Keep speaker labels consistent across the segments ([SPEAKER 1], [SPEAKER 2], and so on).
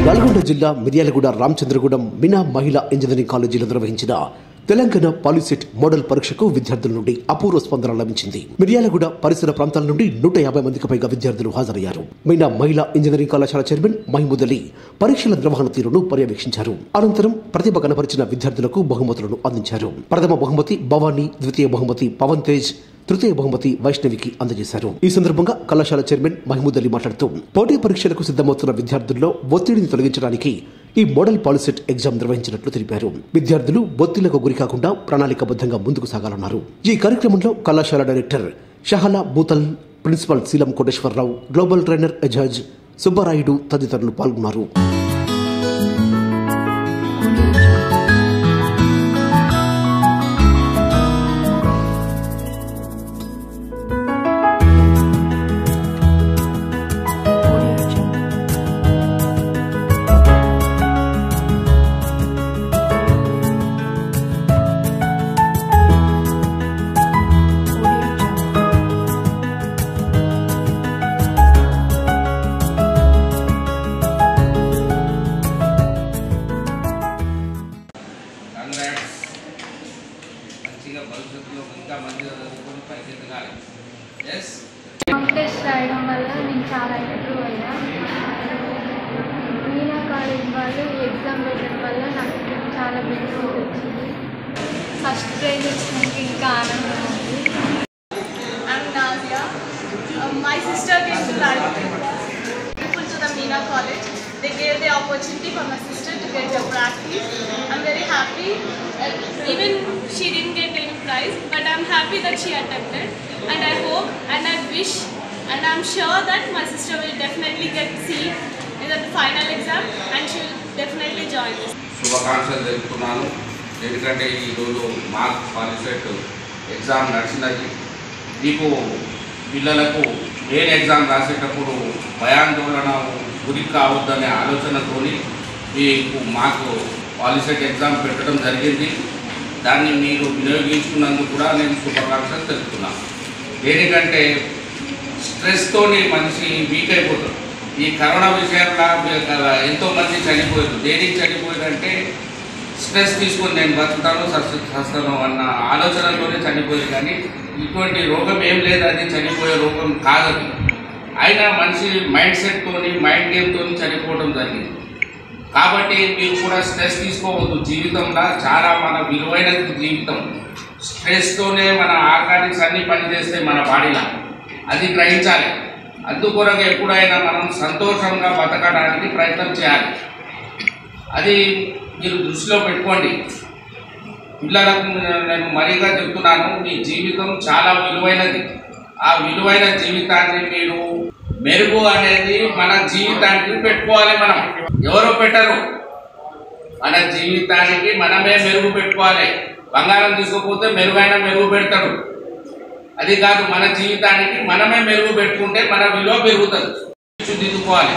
[SPEAKER 1] నల్గొండ జిల్లా మిర్యాలగూడ రామచంద్రగూడెం మినా మహిళా ఇంజనీరింగ్ కాలేజీలో నిర్వహించిన తెలంగాణ పాలిసెట్ మోడల్ పరీక్షకు విద్యార్థుల నుండి అపూర్వ స్పందన లభించింది మిర్యాలగూడ పరిసర ప్రాంతాల నుండి నూట యాభై మందికి పైగా విద్యార్థులు హాజరయ్యారు మీనా మహిళా ఇంజనీరింగ్ కళాశాల చైర్మన్ మహిమూద్ అలీ పరీక్షల నిర్వహణ తీరును పర్యవేక్షించారు అనంతరం ప్రతిభ కనపరిచిన విద్యార్థులకు బహుమతులను అందించారు ప్రథమ బహుమతి భవానీ ద్వితీయ బహుమతి పవన్ తేజ్ తృతీయ బహుమతి వైష్ణవికి అందజేశారు ఈ సందర్భంగా కళాశాల చైర్మన్ మహమూద్ అలీ మాట్లాడుతూ పోటీ పరీక్షలకు సిద్ధమవుతున్న విద్యార్థుల్లో ఒత్తిడిని తొలగించడానికి ఈ మోడల్ పాలిసెట్ ఎగ్జామ్ నిర్వహించినట్లు తెలిపారు విద్యార్థులు ఒత్తిళ్లకు గురి కాకుండా ప్రణాళికబద్ధంగా ముందుకు సాగాలన్నారు ఈ కార్యక్రమంలో కళాశాల director Shahala Boothal principal Seelam Koteswara Rao global trainer Ejaz Subbarayudu తదితరులు పాల్గొన్నారు
[SPEAKER 2] కంగ్రాట్స్ మంచిగా భవిష్యత్తులో ఇంకా మంచిగా చదువుకొని పైకి ఎదగాలి ఎస్
[SPEAKER 3] మాక్ టెస్ట్ రాయడం వల్ల నేను చాలా ఇంప్రూవ్ అయ్యా మీనా కాలేజ్ వాళ్ళు ఈ ఎగ్జామ్ పెట్టడం వల్ల నాకు చాలా బెనిఫిట్ వచ్చింది ఫస్ట్ ప్రైజ్ వచ్చినాక ఇంకా ఆనందం ఉంది
[SPEAKER 4] I'm Nazia. Um, my sister came to Ladakh people to the Meena College. They gave the opportunity for my sister to get her practice. I'm very happy. Uh, even she didn't get any prize, but I'm happy that she attempted. And I hope and I wish and I'm sure that my sister will definitely get seat in the final exam and she will definitely join us.
[SPEAKER 2] శుభాకాంక్షలు తెలుపుతున్నాను ఎందుకంటే ఈరోజు mark POLYCET exam నడిచినది మీకు పిల్లలకు main exam రాసేటప్పుడు భయాందోళన గురి కావద్దనే ఆలోచనతోని మీకు మాకు పాలిసెట్ ఎగ్జామ్ పెట్టడం జరిగింది దాన్ని మీరు వినియోగించుకున్నందుకు కూడా నేను శుభాకాంక్షలు తెలుపుతున్నాను దేనికంటే స్ట్రెస్తోని మనిషి వీక్ అయిపోతాడు ఈ కరోనా విషయంలో ఎంతో మంది చనిపోయారు దేనికి చనిపోయారంటే స్ట్రెస్ తీసుకొని నేను బతుకుతాను సస్త సస్తాను అన్న ఆలోచనతోనే చనిపోయారు కానీ ఇటువంటి రోగం ఏం లేదు అది చనిపోయే రోగం కాదది అయినా మనిషి మైండ్ సెట్తోని మైండ్ గేమ్తో చనిపోవడం జరిగింది కాబట్టి మీరు కూడా స్ట్రెస్ తీసుకోవద్దు జీవితంలో చాలా మన విలువైన జీవితం స్ట్రెస్తోనే మన ఆర్గానిక్స్ అన్నీ పనిచేస్తాయి మన బాడీలో అది గ్రహించాలి అందుకొరకు ఎప్పుడైనా మనం సంతోషంగా బతకడానికి ప్రయత్నం చేయాలి అది మీరు దృష్టిలో పెట్టుకోండి పిల్లలకు నేను మరీగా చెప్తున్నాను మీ జీవితం చాలా విలువైనది ఆ విలువైన జీవితాన్ని మీరు మెరుగు అనేది మన జీవితానికి పెట్టుకోవాలి మనం ఎవరో పెట్టరు మన జీవితానికి మనమే మెరుగు పెట్టుకోవాలి బంగారం తీసుకుపోతే మెరుగైన మెరుగు పెడతాడు అది కాదు మన జీవితానికి మనమే మెరుగు పెట్టుకుంటే మన విలువ పెరుగుతుంది తీర్చిదిద్దుకోవాలి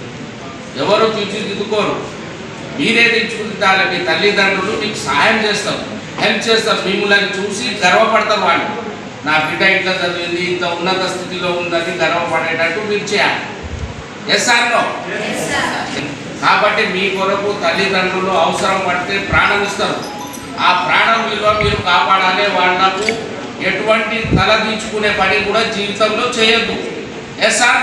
[SPEAKER 2] ఎవరు తీర్చిదిద్దుకోరు మీరే తీర్చిదిద్దాలి మీ తల్లిదండ్రులు మీకు సహాయం చేస్తారు హెల్ప్ చేస్తారు మిమ్మల్ని చూసి గర్వపడతారు వాళ్ళు నా బిడ్డ ఇట్లా చదివింది ఇంత ఉన్నత స్థితిలో ఉందని గర్వపడేటట్టు మీరు చేయాలి ఎస్ సార్ కాబట్టి మీ కొరకు తల్లిదండ్రులు అవసరం పడితే ప్రాణం ఇస్తారు ఆ ప్రాణం విలువ మీరు కాపాడాలి వాళ్ళకు ఎటువంటి తల దించుకునే పని కూడా జీవితంలో చేయొద్దు ఎస్ సార్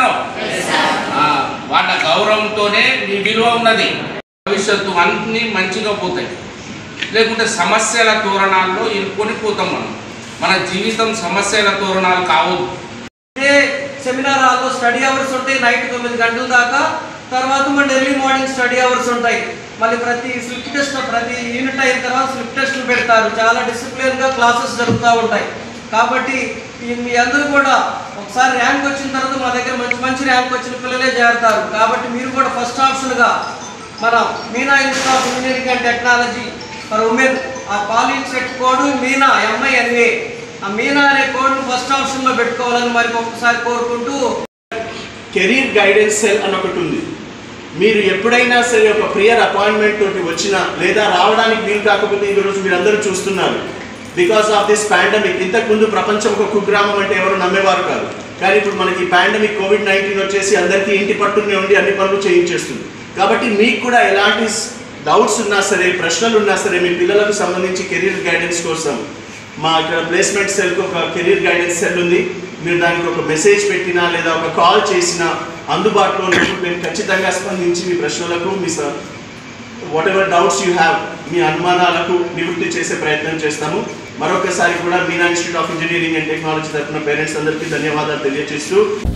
[SPEAKER 2] వాళ్ళ గౌరవంతోనే మీ విలువ ఉన్నది భవిష్యత్తు అన్నీ మంచిగా పోతాయి లేకుంటే సమస్యల తోరణాల్లో ఇరుక్కొని పోతాం మనం మన జీవితం సమస్యల తోరణాలు కావద్దు
[SPEAKER 5] ఇదే సెమినార్ హాల్లో స్టడీ అవర్స్ ఉంటాయి నైట్ తొమ్మిది గంటల దాకా తర్వాత మళ్ళీ ఎర్లీ మార్నింగ్ స్టడీ అవర్స్ ఉంటాయి మళ్ళీ ప్రతి స్లిప్ టెస్ట్ ప్రతి యూనిట్ అయిన తర్వాత స్లిప్ టెస్ట్లు పెడతారు చాలా డిసిప్లిన్గా క్లాసెస్ జరుగుతూ ఉంటాయి కాబట్టి ఈ మీ అందరూ కూడా ఒకసారి ర్యాంక్ వచ్చిన తర్వాత మా దగ్గర మంచి మంచి ర్యాంక్ వచ్చిన పిల్లలే చేరతారు కాబట్టి మీరు కూడా ఫస్ట్ ఆప్షన్గా మన Meena institute of engineering and technology for women ఆ college set code Meena MINA ఆ మీనా అనే కోడ్ను ఫస్ట్ ఆప్షన్లో పెట్టుకోవాలని మరి ఒక్కసారి కోరుకుంటూ
[SPEAKER 6] కెరీర్ గైడెన్స్ సెల్ అని ఒకటి ఉంది మీరు ఎప్పుడైనా సరే ఒక ప్రియర్ అపాయింట్మెంట్ తోటి వచ్చినా లేదా రావడానికి వీలు కాకపోతే ఈరోజు మీరు అందరూ చూస్తున్నారు బికాస్ ఆఫ్ దిస్ పాండమిక్ ఇంతకుముందు ప్రపంచం ఒక కుగ్రామం అంటే ఎవరు నమ్మేవారు కాదు కానీ ఇప్పుడు మనకి పాండమిక్ కోవిడ్ నైన్టీన్ వచ్చేసి అందరికీ ఇంటి పట్టునే ఉండి అన్ని పనులు చేయించేస్తుంది కాబట్టి మీకు కూడా ఎలాంటి డౌట్స్ ఉన్నా సరే ప్రశ్నలు ఉన్నా సరే మీ పిల్లలకు సంబంధించి కెరీర్ గైడెన్స్ కోసం మా ఇక్కడ ప్లేస్మెంట్ సెల్కి ఒక కెరీర్ గైడెన్స్ సెల్ ఉంది మీరు దానికి ఒక మెసేజ్ పెట్టినా లేదా ఒక కాల్ చేసినా అందుబాటులో ఉన్నప్పుడు మేము ఖచ్చితంగా స్పందించి మీ ప్రశ్నలకు మీ whatever doubts you have మీ అనుమానాలకు నివృత్తి చేసే ప్రయత్నం చేస్తాము మరొకసారి కూడా Meena institute of engineering and technology తరఫున పేరెంట్స్ అందరికీ ధన్యవాదాలు తెలియజేస్తూ